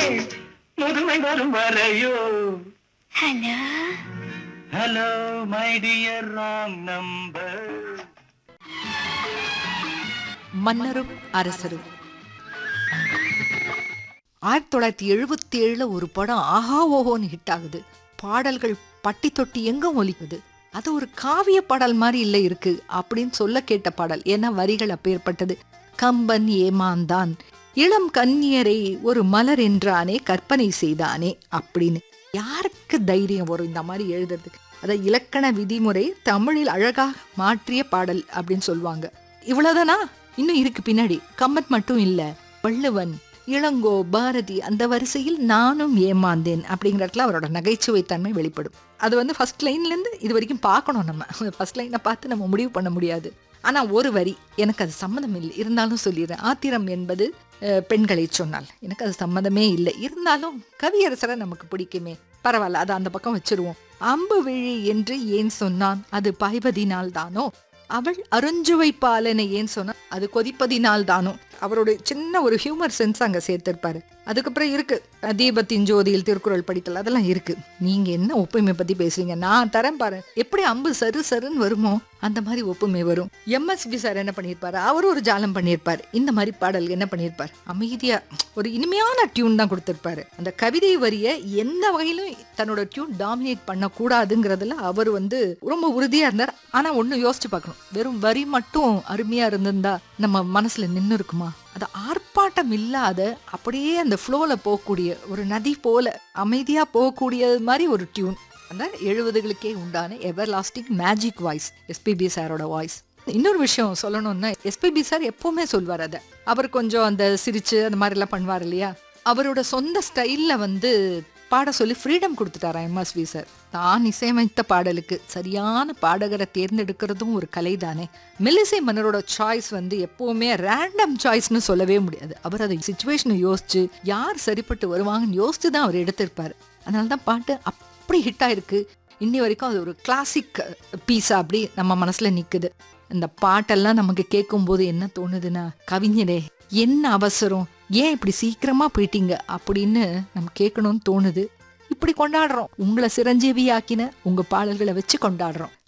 முதுமை வரும் வரையோ hello hello my dear wrong number மன்னரும் அரசரும் ஆயிரத்தி தொள்ளாயிரத்தி எழுபத்தி ஏழுல ஒரு படம் ஆஹா ஓஹோன்னு ஹிட் ஆகுது பாடல்கள் பட்டி தொட்டி எங்கும் ஒலிக்குது அது ஒரு காவிய பாடல் மாதிரி இல்லை இருக்கு அப்படின்னு சொல்ல கேட்ட பாடல் ஏன்னா வரிகள் அப்பேற்பட்டது கம்பன் ஏமாந்தான் இளம் கன்னியரை ஒரு மலர் என்றானே கற்பனை செய்தானே அப்படின்னு யாருக்கு தைரியம் வரும் இந்த மாதிரி எழுதுறதுக்கு அதை இலக்கண விதிமுறை தமிழில் அழகாக மாற்றிய பாடல் அப்படின்னு சொல்லுவாங்க இவ்வளவுதானா இன்னும் இருக்கு பின்னாடி கம்பன் மட்டும் இல்ல வள்ளுவன் இளங்கோ பாரதி அந்த வரிசையில் நானும் ஏமாந்தேன் அப்படிங்கிற இடத்துல அவரோட நகைச்சுவை தன்மை வெளிப்படும் அது வந்து ஃபர்ஸ்ட் லைன்லேருந்து இது வரைக்கும் பார்க்கணும் நம்ம ஃபர்ஸ்ட் லைனை பார்த்து நம்ம முடிவு பண்ண முடியாது ஆனால் ஒரு வரி எனக்கு அது சம்மதம் இல்லை இருந்தாலும் சொல்லிடுறேன் ஆத்திரம் என்பது அஹ், பெண்களை சொன்னால் எனக்கு அது சம்மதமே இல்லை இருந்தாலும் கவியரசரை நமக்கு பிடிக்குமே பரவாயில்ல அதை அந்த பக்கம் வச்சிருவோம் அம்பு விழி என்று ஏன் சொன்னான் அது பாய்வதினால் தானோ அவள் அருஞ்சுவை பாலனை ஏன் சொன்னா அது கொதிப்பதினால் தானோ அவரோட சின்ன ஒரு ஹியூமர் சென்ஸ் அங்க சேர்த்திருப்பாரு அதுக்கப்புறம் இருக்கு தீபத்தின் ஜோதியில் திருக்குறள் படித்தல் அதெல்லாம் இருக்கு நீங்க என்ன ஒப்புமை பத்தி பேசுறீங்க நான் தரேன் பாரு எப்படி அம்பு சரு சருன்னு வருமோ அந்த மாதிரி ஒப்புமை வரும் எம்எஸ்பி சார் என்ன பண்ணியிருப்பாரு அவர் ஒரு ஜாலம் பண்ணியிருப்பார் இந்த மாதிரி பாடல் என்ன பண்ணியிருப்பார் அமைதியா ஒரு இனிமையான டியூன் தான் கொடுத்திருப்பாரு அந்த கவிதை வரிய எந்த வகையிலும் தன்னோட டியூன் டாமினேட் பண்ணக்கூடாதுங்கிறதுல அவர் வந்து ரொம்ப உறுதியா இருந்தார் ஆனா ஒண்ணு யோசிச்சு பார்க்கணும் வெறும் வரி மட்டும் அருமையா இருந்திருந்தா நம்ம மனசுல நின்னு இருக்குமா அது ஆர்ப்பாட்டம் இல்லாத அப்படியே அந்த ஃப்ளோல போகக்கூடிய ஒரு நதி போல அமைதியா போகக்கூடியது மாதிரி ஒரு டியூன் அந்த எழுபதுகளுக்கே உண்டான ever lasting magic voice SPB சாரோட வாய்ஸ் இன்னொரு விஷயம் சொல்லணும்னா எஸ்பிபி சார் எப்பவுமே சொல்வார் அதை அவர் கொஞ்சம் அந்த சிரிச்சு அந்த மாதிரிலாம் பண்ணுவார் இல்லையா அவரோட சொந்த ஸ்டைலில் வந்து பாட சொல்லி ஃப்ரீடம் கொடுத்துட்டாரா எம்எஸ்வி சார் தான் இசையமைத்த பாடலுக்கு சரியான பாடகரை தேர்ந்தெடுக்கிறதும் ஒரு கலை தானே மெல்லிசை மன்னரோட சாய்ஸ் வந்து எப்பவுமே ரேண்டம் சாய்ஸ்னு சொல்லவே முடியாது அவர் அதை சுச்சுவேஷனை யோசிச்சு யார் சரிப்பட்டு வருவாங்கன்னு யோசிச்சு தான் அவர் எடுத்திருப்பார் அதனால தான் பாட்டு அப்படி ஹிட் ஆயிருக்கு இன்னி வரைக்கும் அது ஒரு கிளாசிக் பீஸா அப்படி நம்ம மனசுல நிக்குது இந்த பாட்டெல்லாம் நமக்கு கேட்கும்போது என்ன தோணுதுன்னா கவிஞரே என்ன அவசரம் ஏன் இப்படி சீக்கிரமா போயிட்டீங்க அப்படின்னு நம்ம கேட்கணும்னு தோணுது இப்படி கொண்டாடுறோம் உங்களை சிரஞ்சீவி ஆக்கின உங்க பாடல்களை வச்சு கொண்டாடுறோம்